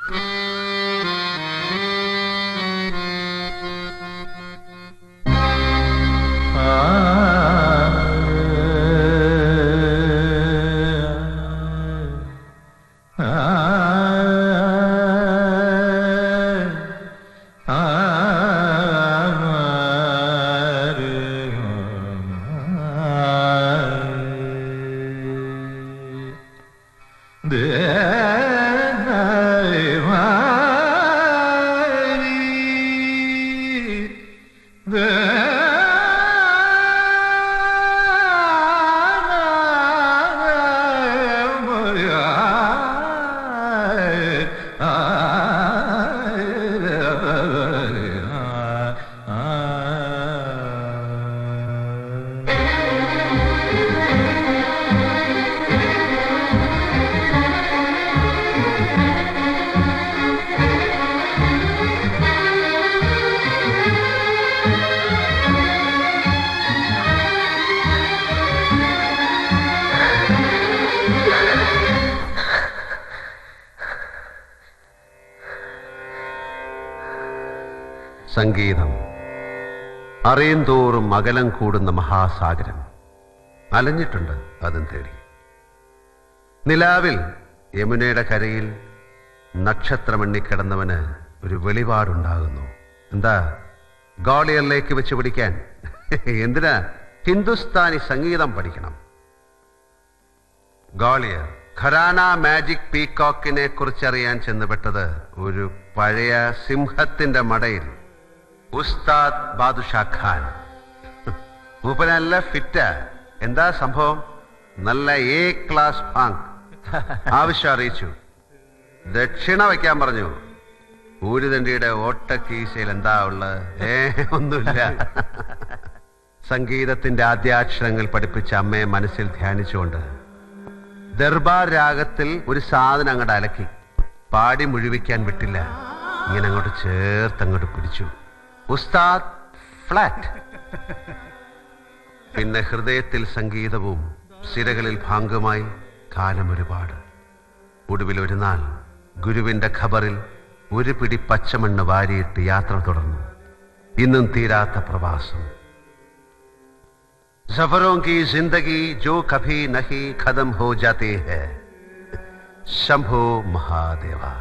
സംഗീതം അറിയുന്തോറും അകലം കൂടുന്ന മഹാസാഗരം അലഞ്ഞിട്ടുണ്ട് അതും തേടി നിലാവിൽ യമുനയുടെ കരയിൽ നക്ഷത്രമെണ്ണിക്കിടന്നവന് ഒരു വെളിപാടുണ്ടാകുന്നു എന്താ ഗോളിയറിലേക്ക് വെച്ച് പിടിക്കാൻ എന്തിനാ ഹിന്ദുസ്ഥാനി സംഗീതം പഠിക്കണം ഗോളിയർ ഖരാന മാജിക് പീകോക്കിനെ കുറിച്ചറിയാൻ ചെന്നുപെട്ടത് ഒരു പഴയ സിംഹത്തിന്റെ മടയിൽ ഉസ്താദ് ബാദുഷാ ഖാൻ മൂപ്പ നല്ല ഫിറ്റാ എന്താ സംഭവം നല്ല എ ക്ലാസ് പാങ്ക് ആവശ്യം അറിയിച്ചു ദക്ഷിണ വയ്ക്കാൻ പറഞ്ഞു ഊരുതണ്ടിയുടെ ഓട്ടക്കീശയിൽ എന്താ ഉള്ളത് ഏ ഒന്നുമില്ല സംഗീതത്തിന്റെ ആദ്യാക്ഷരങ്ങൾ പഠിപ്പിച്ച അമ്മയെ മനസ്സിൽ ധ്യാനിച്ചുകൊണ്ട് ദർബാർ രാഗത്തിൽ ഒരു സാധനം അങ്ങോട്ട് അലക്കി പാടി മുഴുവിക്കാൻ വിട്ടില്ല ഇങ്ങനെ അങ്ങോട്ട് ചേർത്ത് അങ്ങോട്ട് പിടിച്ചു ഉസ്താദ് ഫ്ലാറ്റ് പിന്നെ ഹൃദയത്തിൽ സംഗീതവും സിരകളിൽ ഭാഗമായി കാലം ഒരുപാട് ഒടുവിൽ ഒരു നാൾ ഗുരുവിന്റെ ഖബറിൽ ഒരു പിടി പച്ചമണ്ണ് വാരിയിട്ട് യാത്ര തുടർന്നു ഇന്നും തീരാത്ത പ്രവാസം सफरों की जिंदगी जो कभी नहीं खत्म हो जाती है शंभो महादेवा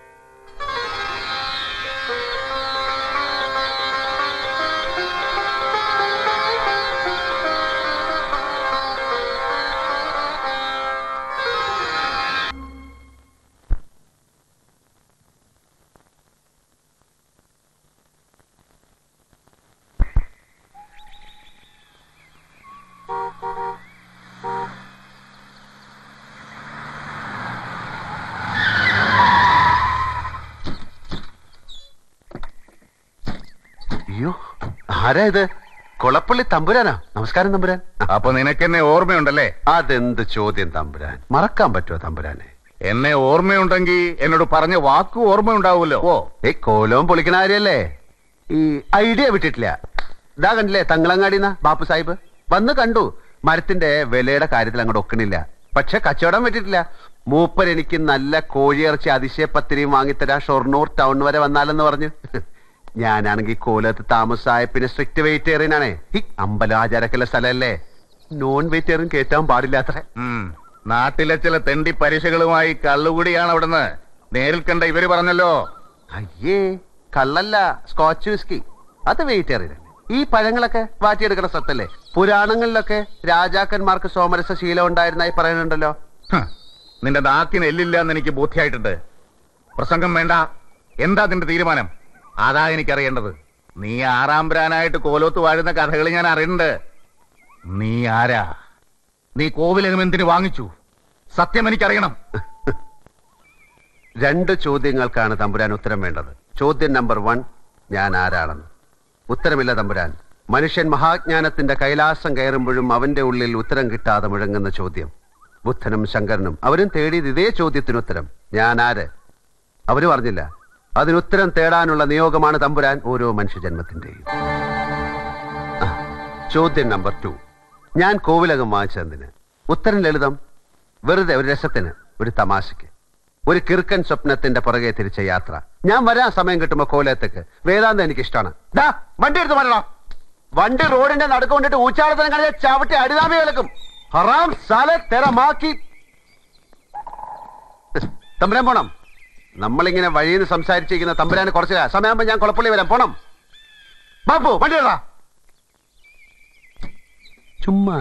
അയ്യോ ആരാ ഇത് കൊളപ്പള്ളി തമ്പുരാനാ നമസ്കാരം തമ്പുരാൻ അപ്പൊ നിനക്കെന്നെ ഓർമ്മയുണ്ടല്ലേ അതെന്ത് ചോദ്യം തമ്പുരാൻ മറക്കാൻ പറ്റുമോ തമ്പുരാനെ എന്നെ ഓർമ്മയുണ്ടെങ്കിൽ എന്നോട് പറഞ്ഞ വാക്ക് ഓർമ്മയുണ്ടാവുമല്ലോ ഓ ഈ കോലവും പൊളിക്കണ കാര്യല്ലേ ഈ ഐഡിയ വിട്ടിട്ടില്ല ഇതാ കണ്ടില്ലേ തങ്ങളങ്ങാടിന്ന ബാപ്പു സാഹിബ് വന്ന് കണ്ടു മരത്തിന്റെ വിലയുടെ കാര്യത്തിൽ അങ്ങോട്ട് ഒക്കണില്ല പക്ഷെ കച്ചവടം പറ്റിയിട്ടില്ല മൂപ്പർ എനിക്ക് നല്ല കോഴിയിറച്ചി അതിശയപ്പത്തിരിയും വാങ്ങിത്തരാ ഷൊർണൂർ ടൗൺ വരെ വന്നാലെന്ന് പറഞ്ഞു ഞാനാണെങ്കിൽ കോലത്ത് താമസായ പിന്നെ സ്ട്രിക്റ്റ് വെജിറ്റേറിയൻ ഈ അമ്പലം ആചാരക്കുള്ള സ്ഥലമല്ലേ നോൺ വെജിറ്റേറിയൻ കയറ്റാൻ പാടില്ലാത്ര ഉം. നാട്ടിലെ ചില തെണ്ടി പരീക്ഷകളുമായി കള്ളുകൂടിയാണ് അവിടുന്ന് നേരിൽ കണ്ട ഇവര് പറഞ്ഞല്ലോ അയ്യേ കള്ളല്ല സ്കോച്ച് വിസ്കി അത് വെജിറ്റേറിയൻ ഈ പഴങ്ങളൊക്കെ വാറ്റിയെടുക്കുന്ന സത്തല്ലേ പുരാണങ്ങളിലൊക്കെ രാജാക്കന്മാർക്ക് സോമരസ ശീലം ഉണ്ടായിരുന്നായി പറയുന്നുണ്ടല്ലോ ഹ്. നിന്റെ നാക്കിന് എല്ലില്ല എന്ന് എനിക്ക് ബോധ്യമായിട്ടുണ്ട് പ്രസംഗം വേണ്ട എന്താ നിന്റെ തീരുമാനം അതാ എനിക്കറിയേണ്ടത് നീ ആറാം ബ്രാനായിട്ട് കോലോത്ത് വാഴുന്ന കഥകൾ ഞാൻ അറിയുന്നുണ്ട് നീ ആരാ നീ കോവിലകം എന്തിനു വാങ്ങിച്ചു സത്യം എനിക്കറിയണം രണ്ട് ചോദ്യങ്ങൾക്കാണ് തമ്പുരാൻ ഉത്തരം വേണ്ടത് ചോദ്യം നമ്പർ വൺ ഞാൻ ആരാണെന്ന് ഉത്തരമില്ല തമ്പുരാൻ മനുഷ്യൻ മഹാജ്ഞാനത്തിന്റെ കൈലാസം കയറുമ്പോഴും അവന്റെ ഉള്ളിൽ ഉത്തരം കിട്ടാതെ മുഴങ്ങുന്ന ചോദ്യം ബുദ്ധനും ശങ്കരനും അവരും തേടിയത് ഇതേ ചോദ്യത്തിന് ഉത്തരം ഞാൻ ആര് അവര് പറഞ്ഞില്ല അതിനുത്തരം തേടാനുള്ള നിയോഗമാണ് തമ്പുരാൻ ഓരോ മനുഷ്യജന്മത്തിന്റെയും ആ, ചോദ്യം നമ്പർ ടു ഞാൻ കോവിലകം വാങ്ങിച്ചതിന് ഉത്തരം ലളിതം വെറുതെ ഒരു രസത്തിന് ഒരു തമാശയ്ക്ക് ഒരു കിറുക്കൻ സ്വപ്നത്തിന്റെ പുറകെ തിരിച്ച യാത്ര ഞാൻ വരാൻ സമയം കിട്ടുമ്പോ കോലത്തേക്ക് വേദാന്തം എനിക്ക് ഇഷ്ടമാണ് ദാ വണ്ടി എടുത്ത് വരണം വണ്ടി റോഡിന്റെ നടുക്ക് കൊണ്ടിട്ട് ഊച്ചാളത്തിനെ കളിച്ച ചവിട്ടി അടിതാമി കിടക്കും ഹറാം സാലെ തെരമാക്കി തമ്പുരാൻ പോണം നമ്മളിങ്ങനെ വഴിയിൽ നിന്ന് സംസാരിച്ചിരിക്കുന്ന തമ്പുരാന് കുറച്ച് സമയമാകുമ്പോ ഞാൻ കുളപ്പള്ളി വരാം പോണം ബാപ്പു വണ്ടി ഇടാ ചുമ്മാ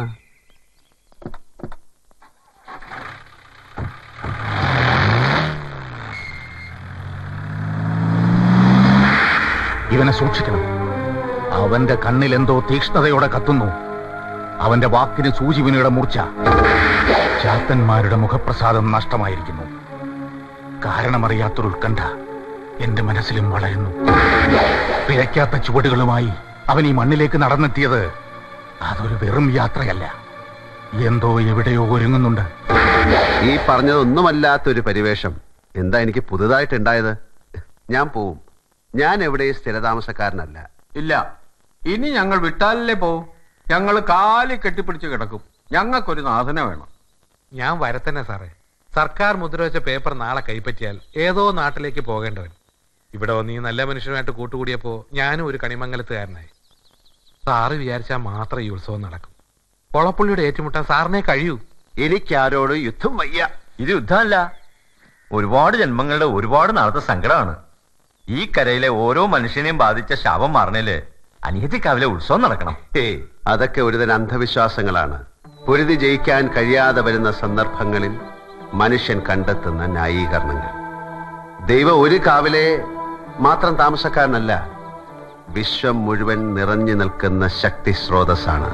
ഇവനെ സൂക്ഷിക്കണം അവന്റെ കണ്ണിൽ എന്തോ തീക്ഷ്ണതയോടെ കത്തുന്നു അവന്റെ വാക്കിന് സൂചിവിനയുടെ മൂർച്ച ചാത്തന്മാരുടെ മുഖപ്രസാദം നഷ്ടമായിരിക്കുന്നു കാരണമറിയാത്തൊരു ഉത്കണ്ഠ എന്റെ മനസ്സിലും വളരുന്നു പിഴയ്ക്കാത്ത ചുവടുകളുമായി അവൻ ഈ മണ്ണിലേക്ക് നടന്നെത്തിയത് അതൊരു വെറും യാത്രയല്ല എന്തോ എവിടെയോ ഒരുങ്ങുന്നുണ്ട് ഈ പറഞ്ഞതൊന്നുമല്ലാത്തൊരു പരിവേഷം എന്താ എനിക്ക് പുതുതായിട്ട് ഉണ്ടായത് ഞാൻ പോവും ഞാൻ എവിടെയും സ്ഥിരതാമസക്കാരനല്ല ഇല്ല ഇനി ഞങ്ങൾ വിട്ടാലല്ലേ പോവും ഞങ്ങൾ കാലി കെട്ടിപ്പിടിച്ച് കിടക്കും ഞങ്ങൾക്കൊരു നാഥന വേണം ഞാൻ വരത്തന്നെ സാറേ സർക്കാർ മുദ്ര വെച്ച പേപ്പർ നാളെ കൈപ്പറ്റിയാൽ ഏതോ നാട്ടിലേക്ക് പോകേണ്ടവൻ ഇവിടെ വന്ന് ഈ നല്ല മനുഷ്യനുമായിട്ട് കൂട്ടുകൂടിയപ്പോ ഞാനും ഒരു കണിമംഗലത്തുകാരനായി സാറ് വിചാരിച്ചാൽ മാത്രം ഈ ഉത്സവം നടക്കും കൊളപ്പുള്ളിയുടെ ഏറ്റുമുട്ടാൻ സാറിനെ കഴിയൂ എനിക്കാരോട് യുദ്ധം വയ്യ ഇത് യുദ്ധമല്ല ഒരുപാട് ജന്മങ്ങളുടെ ഒരുപാട് നാളത്തെ സങ്കടമാണ് ഈ കരയിലെ ഓരോ മനുഷ്യനെയും ബാധിച്ച ശാപം മാറണേല് അനിയത്തിക്കാവിലെ ഉത്സവം നടക്കണം ഹേ അതൊക്കെ ഒരുതരം അന്ധവിശ്വാസങ്ങളാണ് പൊരുതി ജയിക്കാൻ കഴിയാതെ വരുന്ന സന്ദർഭങ്ങളിൽ മനുഷ്യൻ കണ്ടെത്തുന്ന ന്യായീകരണങ്ങൾ ദൈവം ഒരു കാവിലെ മാത്രം താമസക്കാരനല്ല വിശ്വം മുഴുവൻ നിറഞ്ഞു നിൽക്കുന്ന ശക്തി സ്രോതസ്സാണ്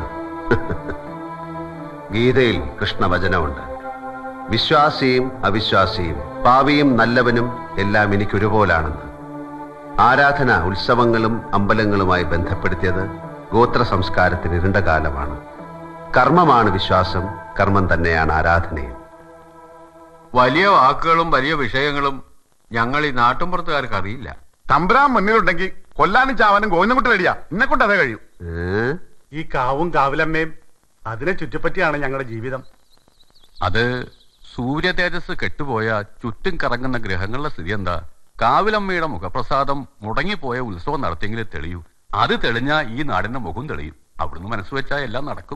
ഗീതയിൽ കൃഷ്ണവചനമുണ്ട് വിശ്വാസിയും അവിശ്വാസിയും പാവിയും നല്ലവനും എല്ലാം എനിക്ക് ഒരുപോലാണെന്ന് ആരാധന ഉത്സവങ്ങളും അമ്പലങ്ങളുമായി ബന്ധപ്പെടുത്തിയത് ഗോത്ര സംസ്കാരത്തിന് ഇരുണ്ട കാലമാണ് കർമ്മമാണ് വിശ്വാസം കർമ്മം തന്നെയാണ് ആരാധനയും വലിയ വാക്കുകളും വലിയ വിഷയങ്ങളും ഞങ്ങൾ ഈ നാട്ടുമ്പുറത്തുകാർക്ക് അറിയില്ല തമ്പുരാൻ മുന്നിലുണ്ടെങ്കിൽ കൊല്ലാനും ചാവാനും ഗോവിന്ദൻകുട്ടി റെഡിയാ എന്നെ കൊണ്ട് അതേ കഴിയും ഏ? ഈ കാവും കാവിലമ്മയും അതിനെ ചുറ്റിപ്പറ്റിയാണ് ഞങ്ങളുടെ ജീവിതം അത് സൂര്യ തേജസ് കെട്ടുപോയ ചുറ്റും കറങ്ങുന്ന ഗ്രഹങ്ങളുടെ സ്ഥിതി എന്താ കാവിലമ്മയുടെ മുഖപ്രസാദം മുടങ്ങിപ്പോയ ഉത്സവം നടത്തിയെങ്കിലേ തെളിയൂ അത് തെളിഞ്ഞ ഈ നാടിന്റെ മുഖം തെളിയും അവിടുന്ന് മനസ്സ് വെച്ചാൽ എല്ലാം നടക്കും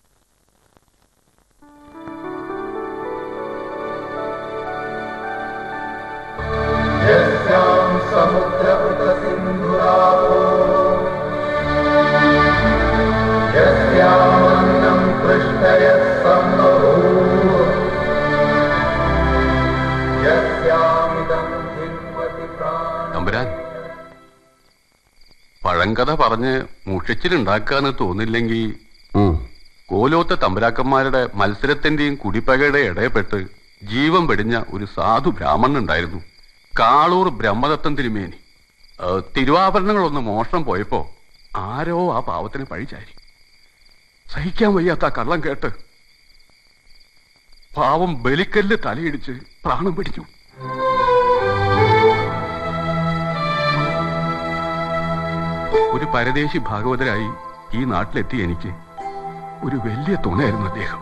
തമ്പുരാൻ പഴങ്കഥ പറഞ്ഞ് മുഷിച്ചിലുണ്ടാക്കാന്ന് തോന്നില്ലെങ്കിൽ ഉം. കോലോത്ത തമ്പുരാക്കന്മാരുടെ മത്സരത്തിന്റെയും കുടിപ്പകയുടെയും ഇടയപ്പെട്ട് ജീവൻ വെടിഞ്ഞ ഒരു സാധു ബ്രാഹ്മണൻ ഉണ്ടായിരുന്നു കാളൂർ ബ്രഹ്മദത്തൻ തിരുമേനി ആ, തിരുവാഭരണങ്ങളൊന്ന് മോഷണം പോയപ്പോ ആരോ ആ പാവത്തിന് പഴിചാരി സഹിക്കാൻ വയ്യാത്ത ആ കള്ളം കേട്ട് പാവം ബലിക്കല്ല് തലയിടിച്ച് പ്രാണം പിടിച്ചു ഒരു പരദേശി ഭാഗവതരായി ഈ നാട്ടിലെത്തിയ എനിക്ക് ഒരു വലിയ തുണയായിരുന്നു അദ്ദേഹം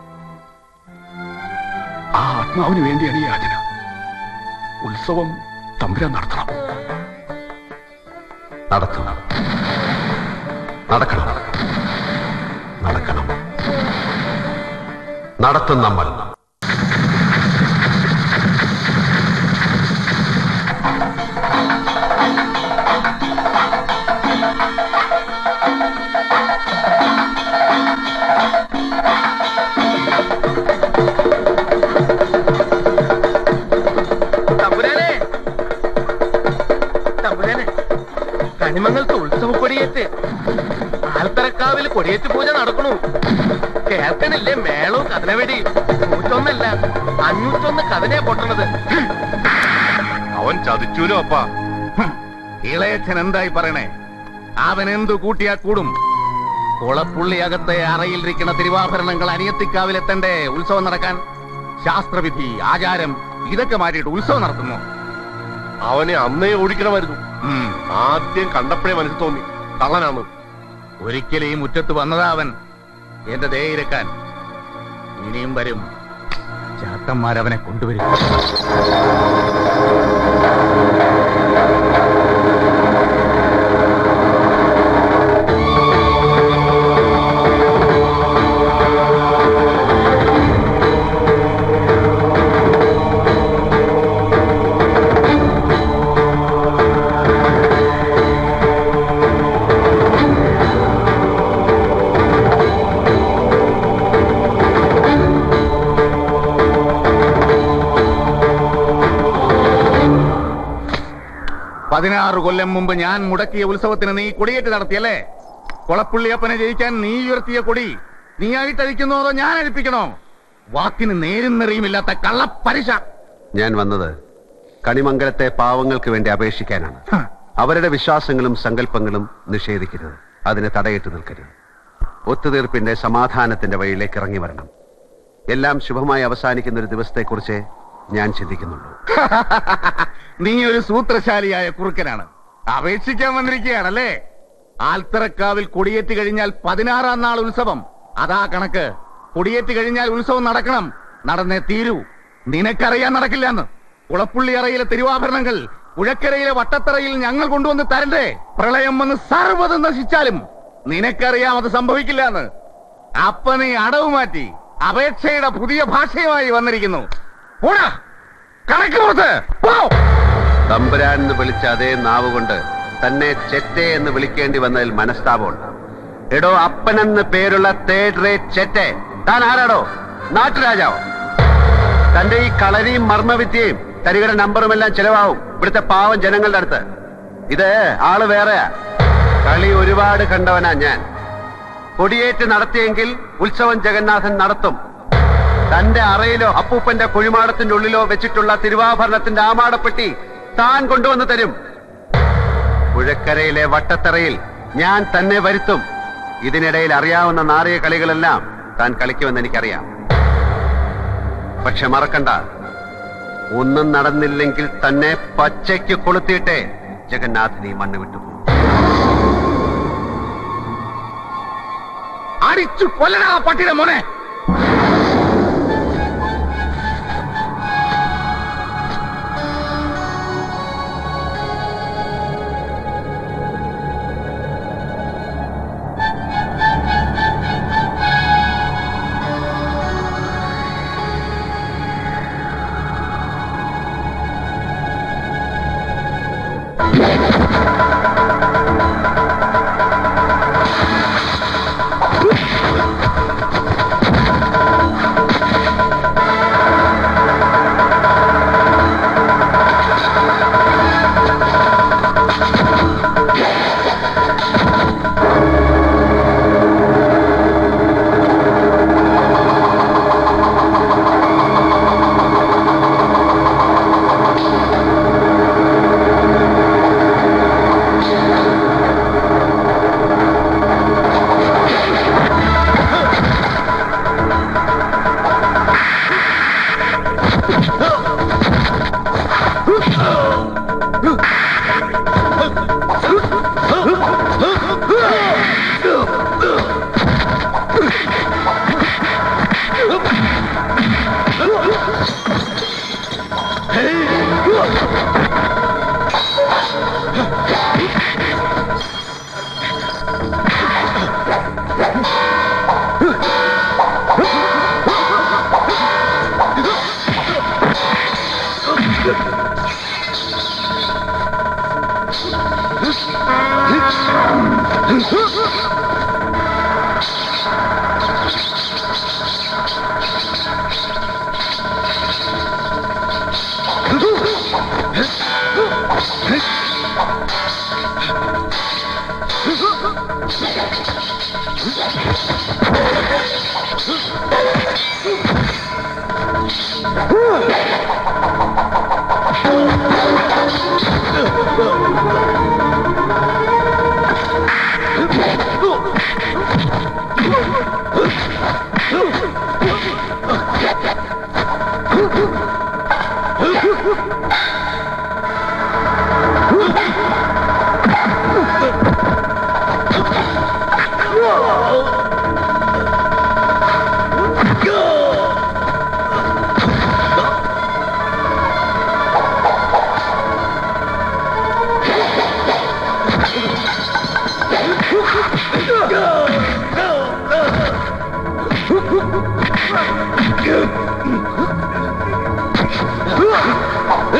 ആ ആത്മാവിന് വേണ്ടിയാണ് ഈ യാചന ഉത്സവം തമ്പുരാൻ നടത്തണം നടത്തും നടക്കണം നടക്കണം നടത്തും നമ്മൾ തമ്പുരാനെ തമ്പുരാനെ കണിമംഗലത്ത് ഉത്സവ കൊടിയേറ്റ് ആൽത്തറക്കാവിൽ കൊടിയേറ്റ് പൂജ നടക്കണു കേൾക്കണില്ലേ മേളവും കഥനവെടി നൂറ്റൊന്നല്ല അഞ്ഞൂറ്റൊന്ന് കഥനയാ പൊട്ടണത് അവൻ ചതിച്ചൂലോ അപ്പ ഇളയച്ചൻ എന്തായി പറയണേ അവൻ എന്തു കൂട്ടിയാ കൂടും കുളപ്പുള്ളിയകത്തെ അറയിലിരിക്കുന്ന തിരുവാഭരണങ്ങൾ അനിയത്തിക്കാവിലെത്തണ്ടേ ഉത്സവം നടക്കാൻ ശാസ്ത്രവിധി ആചാരം ഇതൊക്കെ മാറ്റിയിട്ട് ഉത്സവം നടത്തുന്നു അവനെ അന്നേ ഓടിക്കണമായിരുന്നു ഉം. ആദ്യം കണ്ടപ്പോഴേ മനസ്സിൽ തോന്നി കള്ളനാണ് ഒരിക്കലും ഈ മുറ്റത്ത് വന്നതാ അവൻ എന്റെ ദേയിരക്കാൻ ഇനിയും വരും ചാത്തന്മാരവനെ കൊണ്ടുവരും പതിനാറ് കൊല്ലം മുമ്പ് ഞാൻ മുടക്കിയ ഉത്സവത്തിന് നീ കൊടിയേറ്റ് നടത്തിയല്ലേ കൊളപ്പുള്ളിയപ്പനെ ജയിക്കാൻ നീ ഉയർത്തിയ കൊടി നീ ആയിട്ടഴിക്കുന്നോ അതോ ഞാൻ അഴിപ്പിക്കണോ വാക്കിന് നേരും നെറിയുമില്ലാത്ത കള്ളപ്പരിശ ഞാൻ വന്നത് കണിമംഗലത്തെ പാവങ്ങൾക്ക് വേണ്ടി അപേക്ഷിക്കാനാണ് അവരുടെ വിശ്വാസങ്ങളും സങ്കല്പങ്ങളും നിഷേധിക്കരുത് അതിന് തടയിട്ട് നിൽക്കരുത് ഒത്തുതീർപ്പിന്റെ സമാധാനത്തിന്റെ വഴിയിലേക്ക് ഇറങ്ങി വരണം എല്ലാം ശുഭമായി അവസാനിക്കുന്ന ഒരു ദിവസത്തെക്കുറിച്ച് ഞാൻ ചിന്തിക്കുന്നുള്ളൂ നീ ഒരു സൂത്രശാലിയായ കുറുക്കനാണ് അപേക്ഷിക്കാൻ വന്നിരിക്കുകയാണല്ലേ ആൽത്തറക്കാവിൽ കൊടിയേറ്റ് കഴിഞ്ഞാൽ പതിനാറാം നാൾ ഉത്സവം അതാ കണക്ക് കൊടിയേറ്റ് കഴിഞ്ഞാൽ ഉത്സവം നടക്കണം നടന്നേ തീരൂ നിനക്കറിയാൻ നടക്കില്ലെന്ന് കുളപ്പുള്ളി അറയിലെ തിരുവാഭരണങ്ങൾ പുഴക്കരയിലെ വട്ടത്തറയിൽ ഞങ്ങൾ കൊണ്ടുവന്ന് തരണ്ടേ പ്രളയം വന്ന് സർവ്വതും നശിച്ചാലും നിനക്കറിയാം അത് സംഭവിക്കില്ല എന്ന് അപ്പൊ നീ അടവ് മാറ്റി അപേക്ഷയുടെ പുതിയ ഭാഷയുമായി വന്നിരിക്കുന്നു പോടാ കണക്ക് പുറത്ത് പോ തമ്പുരാൻ എന്ന് വിളിച്ച അതേ നാവ് കൊണ്ട് തന്നെ ചെറ്റെ എന്ന് വിളിക്കേണ്ടി വന്നതിൽ മനസ്താപമുണ്ട് എടോ അപ്പനെന്ന് പേരുള്ള തേർഡ് റേറ്റ് ചെറ്റെ താൻ ആരാടോ നാട്ടുരാജാവോ തന്റെ ഈ കളരിയും മർമ്മവിദ്യയും തരികയുടെ നമ്പറും എല്ലാം ചെലവാവും ഇവിടുത്തെ പാവം ജനങ്ങളുടെ അടുത്ത് ഇത് ആള് വേറെയാ കളി ഒരുപാട് കണ്ടവനാ ഞാൻ കൊടിയേറ്റ് നടത്തിയെങ്കിൽ ഉത്സവം ജഗന്നാഥൻ നടത്തും തന്റെ അറയിലോ അപ്പൂപ്പന്റെ കുഴിമാടത്തിന്റെ ഉള്ളിലോ വെച്ചിട്ടുള്ള തിരുവാഭരണത്തിന്റെ ആമാടപ്പെട്ടി താൻ കൊണ്ടുവന്ന് തരും പുഴക്കരയിലെ വട്ടത്തറയിൽ ഞാൻ തന്നെ വരുത്തും ഇതിനിടയിൽ അറിയാവുന്ന നാറിയ കളികളെല്ലാം താൻ കളിക്കുമെന്ന് എനിക്കറിയാം പക്ഷെ മറക്കണ്ട ഒന്നും നടന്നില്ലെങ്കിൽ തന്നെ പച്ചയ്ക്ക് കൊളുത്തിയിട്ടേ ജഗന്നാഥൻ ഈ മണ്ണ് വിട്ടുപോകും അടിച്ചു കൊല്ലണ ആ പട്ടിയുടെ മോനെ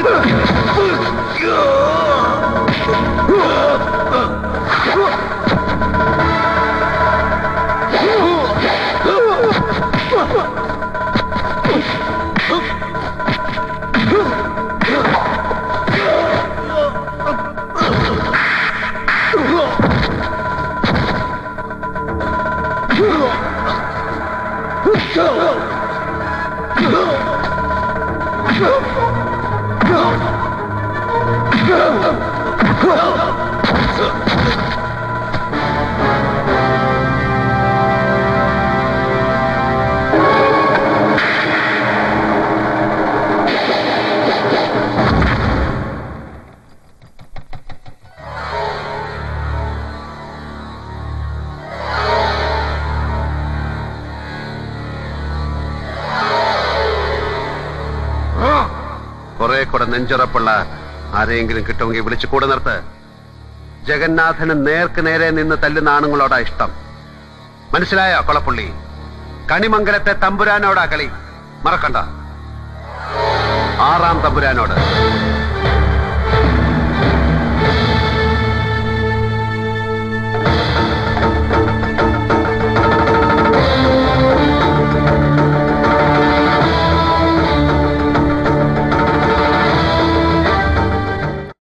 കുറെ കൂടെ നെഞ്ചുറപ്പുള്ള ആരെയെങ്കിലും കിട്ടുമെങ്കിൽ വിളിച്ചു കൂടെ നിർത്ത് ജഗന്നാഥന് നേർക്ക് നേരെ നിന്ന് തല്ലുന്ന ആണുങ്ങളോടാ ഇഷ്ടം മനസ്സിലായോ കൊളപ്പുള്ളി കണിമംഗലത്തെ തമ്പുരാനോടാ കളി മറക്കണ്ട ആറാം തമ്പുരാനോട്